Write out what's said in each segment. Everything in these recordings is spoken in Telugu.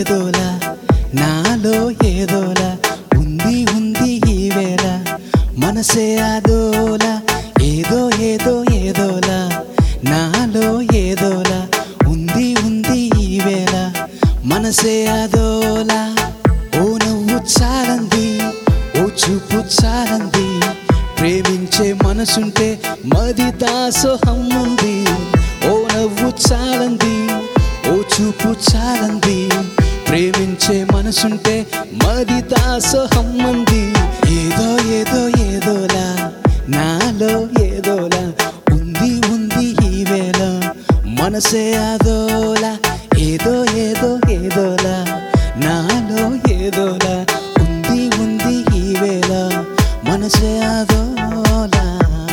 ఏదోలా నాలో ఏదోలా ఉంది ఉంది ఈ వేళ మనసే అదోలా ఏదో ఏదో ఏదోలా నాలో ఏదోలా ఉంది ఉంది ఈ వేళ మనసే అదోలా ఓ నవ్వు చాలంది ఓ చూపు చాలంది ప్రేమించే మనసుంటే మది దాసోహం ఉంది ఓ నవ్వు చాలంది ఓ చూపు చాలంది ప్రేమించే మనసుంటే మది దాసోహం ఉంది ఏదో ఏదో ఏదోలా నాలో ఏదోలా ఉంది ఉంది ఈ వేళ మనసే అదోలా ఏదో ఏదో ఏదోలా నాలో ఏదోలా ఉంది ఉంది ఈ వేళ మనసే అదోలా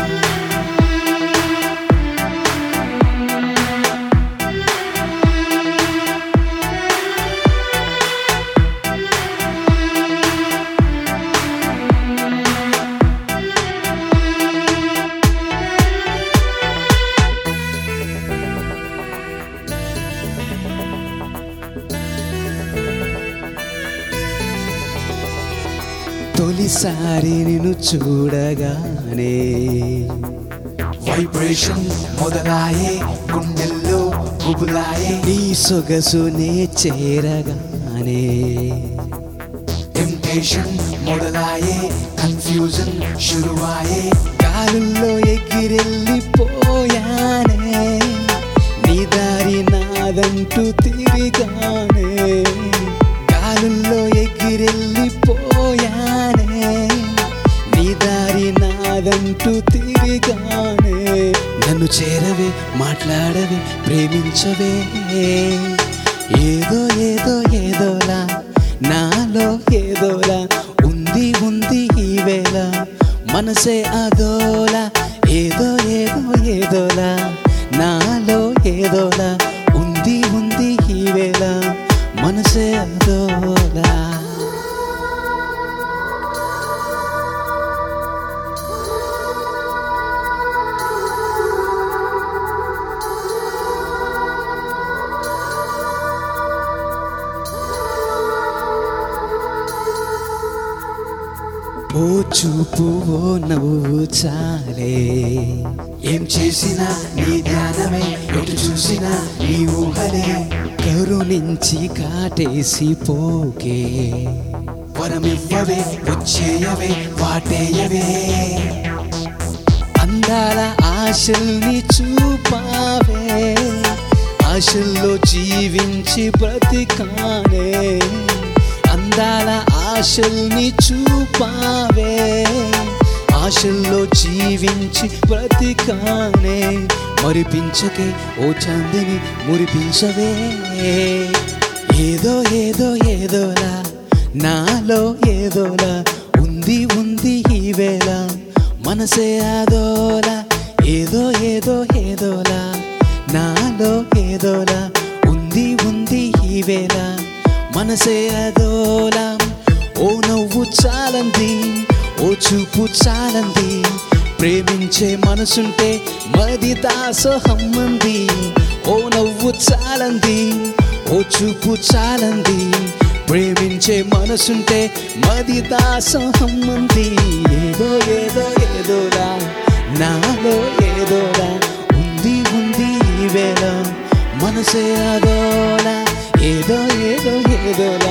తొలిసారి నిన్ను చూడగానే వైబ్రేషన్ మొదలాయే గుండెల్లో గుబులాయే నీ సొగసునే చేరగానే టెంప్టేషన్ మొదలాయే కన్ఫ్యూజన్ షురువాయే గాలుల్లో ఎగిరెళ్ళిపోయానే నీ దారి నాదంటూ తిరిగానే గాలుల్లో ఎగిరెళ్ళిపోయానే నీ దారి నాదంటూ తిరిగానే నన్ను చేరవే మాట్లాడవే ప్రేమించవే ఏదో ఏదో ఏదోలా నాలో ఏదోలా ఉంది ఉంది ఈ వేళ మనసే అదోలా ఏదో ఏదో ఏదోలా నాలో ఏదోలా ఉంది ఉంది ఈ వేళ మనసే అదోలా ఓ చూపు ఓ నవ్వు చాలే ఏం చేసినా నీ ధ్యానమే ఎటు చూసినా నీ ఊహలే కరుణించి కాటేసి పోకే వరమివ్వవే వచ్చేయవే వాటేయవే అందాల ఆశల్ని చూపావే ఆశల్లో జీవించి బ్రతికానే అందాల ఆశల్ని చూపావే ఆశల్లో జీవించి బ్రతికానే మరిపించకే ఓ చందిని మురిపించవే ఏదో ఏదో ఏదోలా నాలో ఏదోలా ఉంది ఉంది ఈ వేళ మనసే అదోలా ఏదో ఏదో ఏదోలా నాలో ఏదోలా ఉంది ఉంది ఈ వేళ మనసే అదోలా ఓ నవ్వు చాలంది ఓ చూపు చాలంది ప్రేమించే మనసుంటే మది దాసోహం ఉంది ఓ నవ్వు చాలంది ఓ చూపు చాలంది ప్రేమించే మనసుంటే మది దాసోహం ఉంది ఏదో ఏదో ఏదోలా నాలో ఏదోలా ఉంది ఉంది ఈ వేళ మనసే అదోలా ఏదో ఏదో ఏదోలా